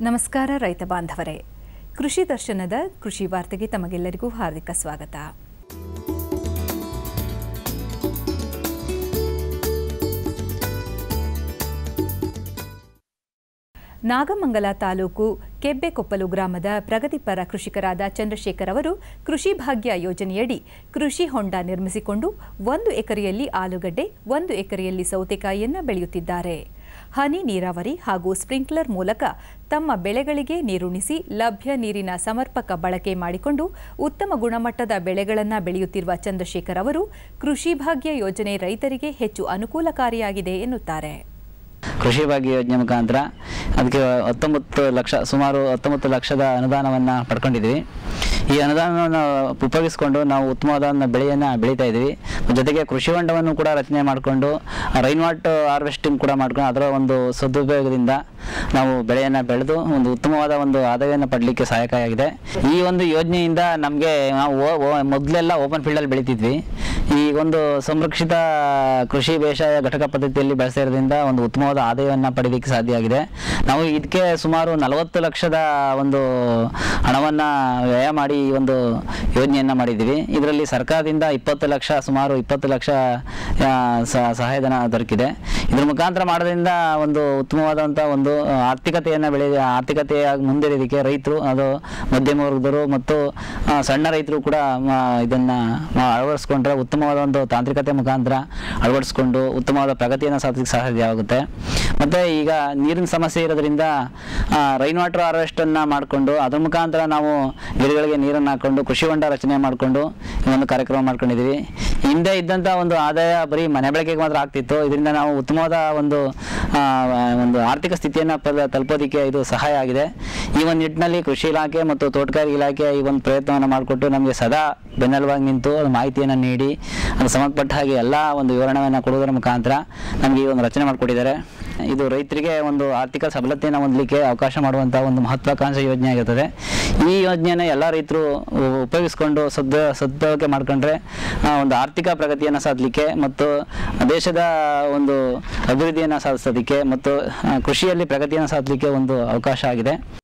ನಮಸ್ಕಾರ ರೈತ ಬಾಂಧವರೇ ಕೃಷಿ ದರ್ಶನದ ಕೃಷಿ ವಾರ್ತೆಗೆ ತಮಗೆಲ್ಲರಿಗೂ ಹಾರ್ದಿಕ ಸ್ವಾಗತ ನಾಗಮಂಗಲ ತಾಲೂಕು ಕೆಬ್ಬೆಕೊಪ್ಪಲು ಗ್ರಾಮದ ಪ್ರಗತಿಪರ ಕೃಷಿಕರಾದ ಚಂದ್ರಶೇಖರ್ ಅವರು ಕೃಷಿ ಭಾಗ್ಯ ಯೋಜನೆಯಡಿ ಕೃಷಿ ಹೊಂಡ ನಿರ್ಮಿಸಿಕೊಂಡು ಒಂದು ಎಕರೆಯಲ್ಲಿ ಆಲೂಗಡ್ಡೆ ಒಂದು ಎಕರೆಯಲ್ಲಿ ಸೌತೆಕಾಯಿಯನ್ನ ಬೆಳೆಯುತ್ತಿದ್ದಾರೆ ಹನಿ ನೀರಾವರಿ ಹಾಗೂ ಸ್ಪ್ರಿಂಕ್ಲರ್ ಮೂಲಕ ತಮ್ಮ ಬೆಳೆಗಳಿಗೆ ನೀರುಣಿಸಿ ಲಭ್ಯ ನೀರಿನ ಸಮರ್ಪಕ ಬಳಕೆ ಮಾಡಿಕೊಂಡು ಉತ್ತಮ ಗುಣಮಟ್ಟದ ಬೆಳೆಗಳನ್ನು ಬೆಳೆಯುತ್ತಿರುವ ಚಂದ್ರಶೇಖರ್ ಅವರು ಕೃಷಿ ಭಾಗ್ಯ ಯೋಜನೆ ರೈತರಿಗೆ ಹೆಚ್ಚು ಅನುಕೂಲಕಾರಿಯಾಗಿದೆ ಎನ್ನುತ್ತಾರೆ ಕೃಷಿ ಭಾಗ್ಯ ಯೋಜನೆ ಮುಖಾಂತರ ಅದಕ್ಕೆ ಹತ್ತೊಂಬತ್ತು ಲಕ್ಷ ಸುಮಾರು ಹತ್ತೊಂಬತ್ತು ಲಕ್ಷದ ಅನುದಾನವನ್ನು ಪಡ್ಕೊಂಡಿದ್ವಿ ಈ ಅನುದಾನವನ್ನು ಉಪಯೋಗಿಸಿಕೊಂಡು ನಾವು ಉತ್ತಮವಾದ ಬೆಳೆಯನ್ನು ಬೆಳೀತಾ ಇದ್ದೀವಿ ಜೊತೆಗೆ ಕೃಷಿ ಹೊಂಡವನ್ನು ಕೂಡ ರಚನೆ ಮಾಡಿಕೊಂಡು ರೈನ್ ವಾಟರ್ ಹಾರ್ವೆಸ್ಟಿಂಗ್ ಕೂಡ ಮಾಡ್ಕೊಂಡು ಅದರ ಒಂದು ಸದುಪಯೋಗದಿಂದ ನಾವು ಬೆಳೆಯನ್ನು ಬೆಳೆದು ಒಂದು ಉತ್ತಮವಾದ ಒಂದು ಆದಾಯವನ್ನು ಪಡಲಿಕ್ಕೆ ಸಹಾಯಕವಾಗಿದೆ ಈ ಒಂದು ಯೋಜನೆಯಿಂದ ನಮಗೆ ನಾವು ಓ- ಓ- ಮೊದಲೆಲ್ಲ ಓಪನ್ ಫೀಲ್ಡಲ್ಲಿ ಬೆಳೀತಿದ್ವಿ ಈ ಒಂದು ಸಂರಕ್ಷಿತ ಕೃಷಿ ಬೇಸಾಯ ಘಟಕ ಪದ್ಧತಿಯಲ್ಲಿ ಬೆಳೆಸಿರೋದ್ರಿಂದ ಒಂದು ಉತ್ತಮವಾದ ಆದಾಯವನ್ನು ಪಡೆಯಲಿಕ್ಕೆ ಸಾಧ್ಯ ಆಗಿದೆ ನಾವು ಇದಕ್ಕೆ ಸುಮಾರು ನಲವತ್ತು ಲಕ್ಷದ ಒಂದು ಹಣವನ್ನು ವ್ಯಯ ಮಾಡಿ ಈ ಒಂದು ಯೋಜನೆಯನ್ನು ಮಾಡಿದ್ದೀವಿ ಇದರಲ್ಲಿ ಸರ್ಕಾರದಿಂದ ಇಪ್ಪತ್ತು ಲಕ್ಷ ಸುಮಾರು ಇಪ್ಪತ್ತು ಲಕ್ಷ ಆ, ಸ- ಸಹಾಯಧನ ದೊರಕಿದೆ ಇದ್ರ ಮುಖಾಂತರ ಮಾಡೋದ್ರಿಂದ ಒಂದು ಉತ್ತಮವಾದಂಥ ಒಂದು ಆರ್ಥಿಕತೆಯನ್ನು ಬೆಳೆ ಆರ್ಥಿಕತೆಯಾಗಿ ಮುಂದುವರಿಯೋದಕ್ಕೆ ರೈತರು ಅದು ಮಧ್ಯಮ ವರ್ಗದವರು ಮತ್ತು ಆ, ಸಣ್ಣ ರೈತರು ಕೂಡ ಮ, ಇದನ್ನ ಮ- ಅಳವಡಿಸ್ಕೊಂಡ್ರೆ ಉತ್ತಮವಾದ ಒಂದು ತಾಂತ್ರಿಕತೆ ಮುಖಾಂತರ ಅಳವಡಿಸ್ಕೊಂಡು ಉತ್ತಮವಾದ ಪ್ರಗತಿಯನ್ನು ಸಾಧಿಸಲಿಕ್ಕೆ ಸಾಧ್ಯವಾಗುತ್ತೆ ಮತ್ತು ಈಗ ನೀರಿನ ಸಮಸ್ಯೆ ಇರೋದ್ರಿಂದ ರೈನ್ ವಾಟರ್ ಹಾರ್ವೆಸ್ಟನ್ನು ಮಾಡಿಕೊಂಡು ಅದ್ರ ಮುಖಾಂತರ ನಾವು ಗಿಡಗಳಿಗೆ ನೀರನ್ನು ಹಾಕ್ಕೊಂಡು ಕೃಷಿ ಹೊಂಡ ರಚನೆ ಮಾಡಿಕೊಂಡು ಈ ಒಂದು ಕಾರ್ಯಕ್ರಮ ಮಾಡ್ಕೊಂಡಿದ್ದೀವಿ ಹಿಂದೆ ಇದ್ದಂಥ ಒಂದು ಆದಾಯ ಬರೀ ಮನೆ ಬಳಕೆಗೆ ಮಾತ್ರ ಆಗ್ತಿತ್ತು ಇದರಿಂದ ನಾವು ಉತ್ತಮವಾದ ಒಂದು ಆ, ಒಂದು ಆರ್ಥಿಕ ಸ್ಥಿತಿಯನ್ನು ಪದ ತಲುಪೋದಕ್ಕೆ ಇದು ಸಹಾಯ ಆಗಿದೆ ಈ ಒಂದು ನಿಟ್ಟಿನಲ್ಲಿ ಕೃಷಿ ಇಲಾಖೆ ಮತ್ತು ತೋಟಗಾರಿಕೆ ಇಲಾಖೆ ಈ ಒಂದು ಪ್ರಯತ್ನವನ್ನು ಮಾಡಿಕೊಟ್ಟು ನಮಗೆ ಸದಾ ಬೆನ್ನೆಲುಬಾಗಿ ನಿಂತು ಅದು ಮಾಹಿತಿಯನ್ನು ನೀಡಿ ಅದು ಸಂಬಂಧಪಟ್ಟ ಹಾಗೆ ಎಲ್ಲ ಒಂದು ವಿವರಣೆಯನ್ನು ಕೊಡುವುದರ ಮುಖಾಂತರ ನಮಗೆ ಈ ಒಂದು ರಚನೆ ಮಾಡಿಕೊಟ್ಟಿದ್ದಾರೆ ಇದು ರೈತರಿಗೆ ಒಂದು ಆರ್ಥಿಕ ಸಬಲತೆಯನ್ನು ಹೊಂದಲಿಕ್ಕೆ ಅವಕಾಶ ಮಾಡುವಂಥ ಒಂದು ಮಹತ್ವಾಕಾಂಕ್ಷೆ ಯೋಜನೆ ಆಗಿರ್ತದೆ ಈ ಯೋಜನೆಯನ್ನು ಎಲ್ಲ ರೈತರು ಉಪಯೋಗಿಸ್ಕೊಂಡು ಸದ್ ಸದ್ಬಳಕೆ ಮಾಡ್ಕೊಂಡ್ರೆ ಆ, ಒಂದು ಆರ್ಥಿಕ ಪ್ರಗತಿಯನ್ನು ಸಾಧಲಿಕ್ಕೆ ಮತ್ತು ದೇಶದ ಒಂದು ಅಭಿವೃದ್ಧಿಯನ್ನು ಸಾಧಿಸೋದಕ್ಕೆ ಮತ್ತು ಆ, ಕೃಷಿಯಲ್ಲಿ ಪ್ರಗತಿಯನ್ನು ಸಾಧಲಿಕ್ಕೆ ಒಂದು ಅವಕಾಶ ಆಗಿದೆ